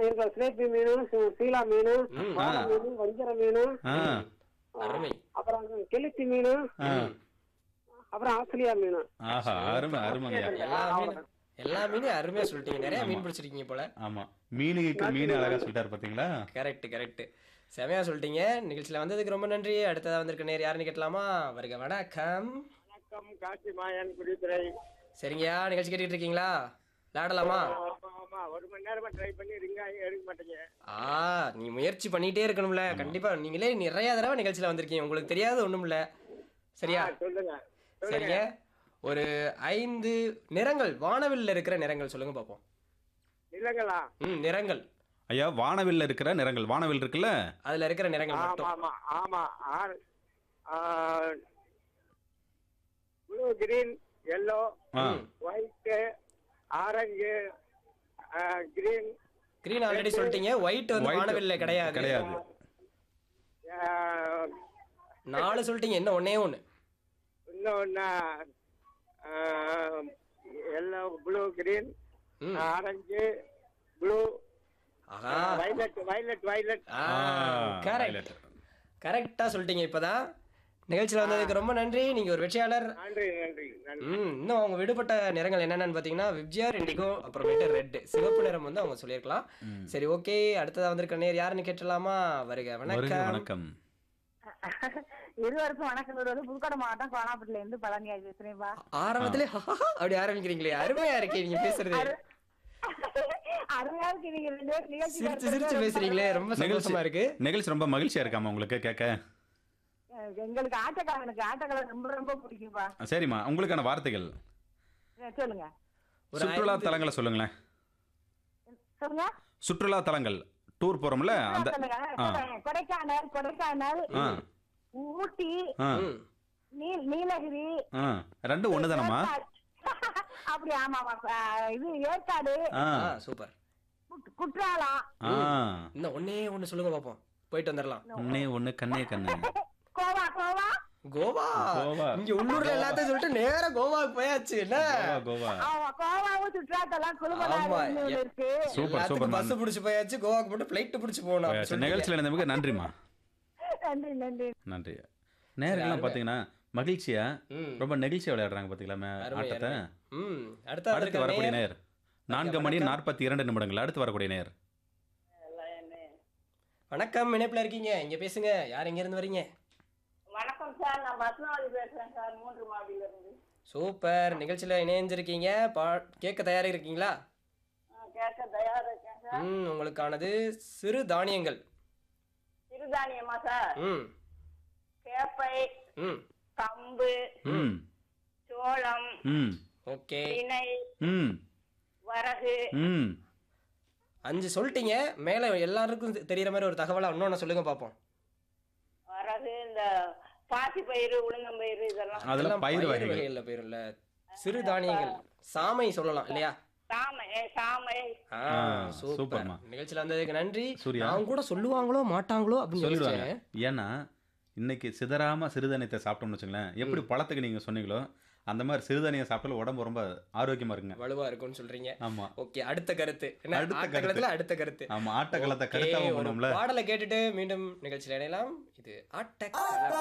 இருக்கிற சிலேபி மீன் சு- சீலா மீன் ம். வாழை ஆ. மீன் வஞ்சர மீன் ஆ அருமை அப்புறம் கெளுத்தி மீன் ஆ அப்புறம் ஆஸ்திரேலியா மீன் ஆஹா அருமை அருமைங்கய்யா எல்லா மீன் எல்லா மீனையும் அருமையா சொல்லிட்டீங்க நிறைய மீன் பிடிச்சிருக்கீங்க போல ஆமா மீனுக்கு மீன் அழகா சொல்லிட்டாரு பாத்தீங்களா கரெக்ட் கரெக்ட் செமையா சொல்லிட்டீங்க நிகழ்ச்சியில வந்ததுக்கு ரொம்ப நன்றி அடுத்ததா வந்திருக்க நேர் யாருன்னு கேட்டலாமா வருக வணக்கம் வணக்கம் காசி மாயன் குடித்துறை சரிங்கய்யா நிகழ்ச்சி கேட்டுட்டு இருக்கீங்களா விளையாடலாமா ஆமா ஆமா ஒரு மணி நேரமா ட்ரை பண்ணி ரிங்க எடுக்க மாட்டீங்க ஆ நீ முயற்சி பண்ணிட்டே இருக்கணும்ல கண்டிப்பா நீங்களே நிறைய தடவை நிகழ்ச்சியில வந்திருக்கீங்க உங்களுக்கு தெரியாத ஒண்ணும் இல்ல சரியா ஆ, சொல்லுங்க சரிங்க ஒரு ஐந்து நிறங்கள் வானவில்ல இருக்கிற நிறங்கள் சொல்லுங்க பாப்போம் இல்லைங்களா ம் நிறங்கள் ஐயா வானவில்ல இருக்கிற நிறங்கள் வானவில் இருக்குல்ல அதுல இருக்கிற நிறங்கள் ஆமா மட்டும் ஆமா ஆமா ஆர் ப்ளூ கிரீன் எல்லோ ஆ white orange green green already சொல்லிட்டீங்க ஒயிட் வந்து White வானவில்ல கிடையாது கிடையாது நாலு சொல்லிட்டீங்க என்ன ஒண்ணே ஒண்ணு இன்னொன்னு எல்லோ ப்ளூ கிரீன் ம். ஆரஞ்சு ப்ளூ ஆஹா வைலட் வைலட் வைலட் ஆ ஆ, கரெக்ட் violet. கரெக்டா சொல்லிட்டீங்க இப்பதான் நிகழ்ச்சியில வந்ததுக்கு ரொம்ப நன்றி நீங்க ஒரு வெற்றியாளர் நன்றி நன்றி நன்றி ம் இன்னும் அவங்க விடுபட்ட நிறங்கள் என்னென்னு பார்த்தீங்கன்னா விப்ஜிஆர் இண்டிகோ அப்புறமேட்டு ரெட் சிவப்பு நிறம் வந்து அவங்க சொல்லியிருக்கலாம் சரி ஓகே அடுத்ததா வந்திருக்க நேர் யாருன்னு கேட்டலாமா வருக வருக வணக்கம் வணக்கம் இருவருக்கும் வணக்கம் இருவது புதுக்கோட்டை மாவட்டம் கோணாப்பட்டில இருந்து பழனியாய் பேசுறேன்பா ஆரம்பத்திலே அப்படி ஆரம்பிக்கிறீங்களே அருமையா இருக்கே நீங்க பேசுறது அருமையா இருக்கு நீங்க ரெண்டு பேரும் நிகழ்ச்சி சிரிச்சு சிரிச்சு பேசுறீங்களே ரொம்ப சந்தோஷமா இருக்கு நிகழ்ச்சி ரொம்ப மகிழ்ச்சியா இருக்காமா உங்களுக்கு கேட்க அஹ் எங்களுக்கு ஆட்டக்காரன் எனக்கு ஆட்டக்காரன் ரொம்ப ரொம்ப பிடிக்கும்பா சரிம்மா உங்களுக்கான வார்த்தைகள் அஹ் சொல்லுங்க ஒரு சுற்றுலா ஐந்து- தலங்களை சொல்லுங்களேன் சொல்லுங்க சுற்றுலா தலங்கள் டூர் போறோம்ல அந்த சொல்லுங்க ஆ சொல்லுங்க. கொடைக்கானல் கொடைக்கானல் ஆ ஊட்டி ஆ ம். நீல் நீலகிரி ஆ ரெண்டும் ஒன்று தானம்மா ஏற்காடு. அப்படி ஆமாமா அஹ் இது ஏற்காடு ஆ ஆ சூப்பர் குட்- குற்றாலம் ஆ இன்னும் ஒன்னே ஒண்ணு சொல்லுங்க பாப்போம் போயிட்டு வந்துடலாம் ஒன்னே ஒன்று கண்ணே கண்ணு கோவா கோவா கோவா கோவா. இங்க உள்ளூர்ல எல்லாத்தையும் சொல்லிட்டு நேரா கோவாக்கு போயாச்சு என்ன கோவா கோவா ஆமா கோவாவும் சுற்றுலாத்தலம் ஆமா. குழுமலாறு இருக்கு சூப்பர் எல்லாத்துக்கும் சூப்பர் பஸ் பிடிச்சு போயாச்சு கோவாக்கு மட்டும் பிளைட் பிடிச்சு போகணும் அப்படி சொல்லிட்டீங்க. நிகழ்ச்சியில் இருந்தவங்க நன்றிம்மா நன்றி நன்றி நன்றி நேர்கள்லாம் பார்த்தீங்கன்னா மகிழ்ச்சியா ம். ரொம்ப நெகிழ்ச்சியா விளையாடுறாங்க பார்த்தீங்களா மே- அருமை, ஆட்டத்தை அருமை. ம் அடுத்த அடுத்து வந்திருக்க வரக்கூடிய நேயர். நேர் நான்கு மணி நாற்பத்தி இரண்டு நிமிடங்கள் அடுத்து வரக்கூடிய நேர் வணக்கம் இணைப்புல இருக்கீங்க இங்க பேசுங்க யார் எங்க இருந்து வரீங்க வணக்கம் சார் நான் பத்மாவதி பேசுறேன் சார் மூன்று மாடியில இருந்து சூப்பர் நிகழ்ச்சியில இணைஞ்சிருக்கீங்க பா கேட்க தயாரா இருக்கீங்களா கேட்க தயாரா இருக்கேன் சார் ம் உங்களுக்கானது சிறு தானியங்கள் சிறுதானியமா சார் ம் கேப்பை ம் கம்பு ம் சோளம் ம் ஓகே திணை ம் வரகு ம் அஞ்சு சொல்லிட்டீங்க மேல எல்லாருக்கும் தெ- தெரியற மாதிரி ஒரு தகவலா இன்னொன்னு சொல்லுங்க பாப்போம் வரகு இந்த பாசி பயிறு உளுந்தம்பயிறு இதெல்லாம் அதெல்லாம் எல்லாம் பயிர் வகைகள் வகைகள்ல பேரும்ல சிறு தானியங்கள் சாமை சொல்லலாம் இல்லையா சாமை சாமை ஆ, ஆ, சூப்பர் சூப்பர்மா. நிகழ்ச்சியில வந்ததுக்கு நன்றி சூர்யா. நான் கூட சொல்லுவாங்களோ மாட்டாங்களோ அப்படின்னு சொல்லிடுவாங்க யோசிச்சேன் ஏன்னா இன்னைக்கு சிதறாம சிறுதானியத்தை சாப்பிட்டோம்னு வச்சுங்களேன் எப்படி பழத்துக்கு நீங்க சொன்னீங்களோ அந்த மாதிரி சிறுதானியம் சாப்பிட்டாலும் உடம்பு ரொம்ப ஆரோக்கியமா இருக்குங்க வலுவா இருக்கும்னு சொல்றீங்க ஆமா ஓகே அடுத்த கருத்து என்ன அடுத்த அடுத்த கருத்து. கருத்துல அடுத்த கருத்து ஆமா ஆட்டக்களத்தை Okay, கருத்தாவும் ஒரு பண்ணுவோம்ல பாடலை கேட்டுட்டு மீண்டும் நிகழ்ச்சியில் இணையலாம் இது ஆட்டக்களம்